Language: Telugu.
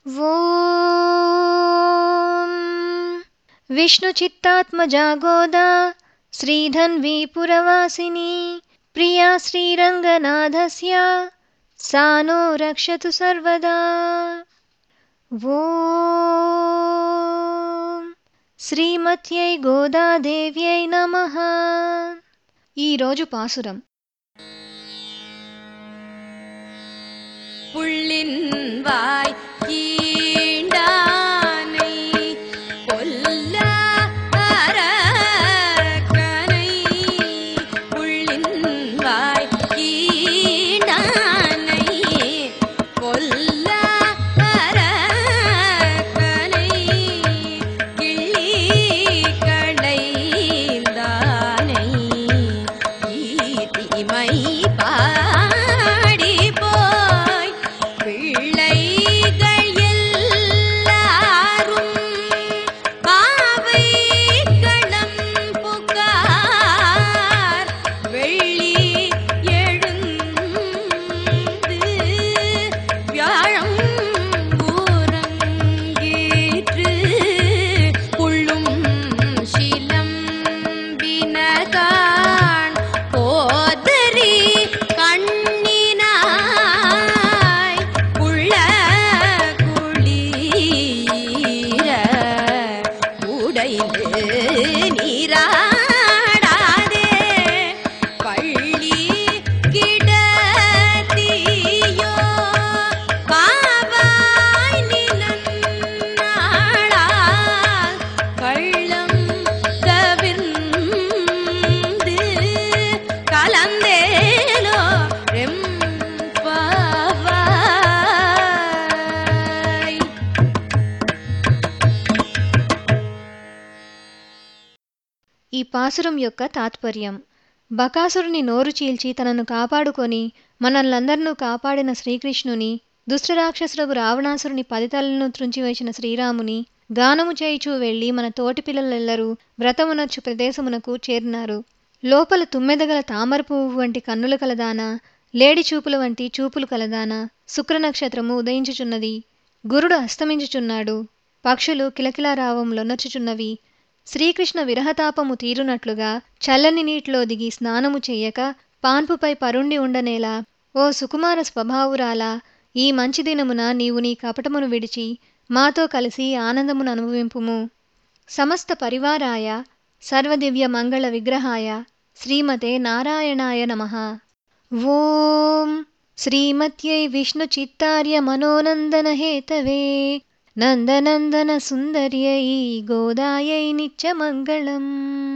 ॐ विष्णुचित्तात्मजा गोदा श्रीधन्वी पुरवासिनी प्रिया श्रीरङ्गनाथस्य सा नो रक्षतु सर्वदा ॐ శ్రీమత్యై గోదాదేవ్యై నమః ఈరోజు పాసురం புள்ளின் வாய் கீண்டானை கொல்ல அரக்கனை புள்ளின் வாய் கீண்டானை கொல்ல அரக்கனை கிள்ளி கடைந்தானை ஈட்டிமை பாடி போய் பிள்ளைகள் எல்லாரும் பாவை களம் புகார் வெள்ளி எழுந்து வியாழம் ஊரங்கேற்று புள்ளும் சிலம்பினகான் போதரி கண்ணினாய் உள்ள குளீர உடைந்து நீராடாதே பள்ளி கிடத்தியோ பாவாய் நிலநாளால் கள்ளம் தவிர்ந்து கலந்தேலோ ரெம்பாவாய் ఈ పాసురం యొక్క తాత్పర్యం బకాసురుని నోరు చీల్చి తనను కాపాడుకొని మనల్నందరినూ కాపాడిన శ్రీకృష్ణుని దుష్టరాక్షసులకు రావణాసురుని పదితలను త్రుంచివేసిన శ్రీరాముని గానము చేయిచూ వెళ్లి మన తోటి పిల్లలెల్లరూ వ్రతమునర్చు ప్రదేశమునకు చేరినారు లోపల తుమ్మెదగల తామర పువ్వు వంటి కన్నులు కలదానా లేడి చూపుల వంటి చూపులు కలదానా శుక్ర నక్షత్రము ఉదయించుచున్నది గురుడు అస్తమించుచున్నాడు పక్షులు కిలకిలారావంలొనర్చుచున్నవి శ్రీకృష్ణ విరహతాపము తీరునట్లుగా చల్లని నీటిలో దిగి స్నానము చెయ్యక పాన్పుపై పరుండి ఉండనేలా ఓ సుకుమార స్వభావురాలా ఈ మంచి దినమున నీవు నీ కపటమును విడిచి మాతో కలిసి ఆనందమును అనుభవింపుము సమస్త పరివారాయ సర్వదివ్య మంగళ విగ్రహాయ శ్రీమతే నారాయణాయ నమః ఓం శ్రీమత్యై విష్ణుచిత్తార్య మనోనందన హేతవే నందనందన సుందర్యై గోదాయై నిత్యమంగళం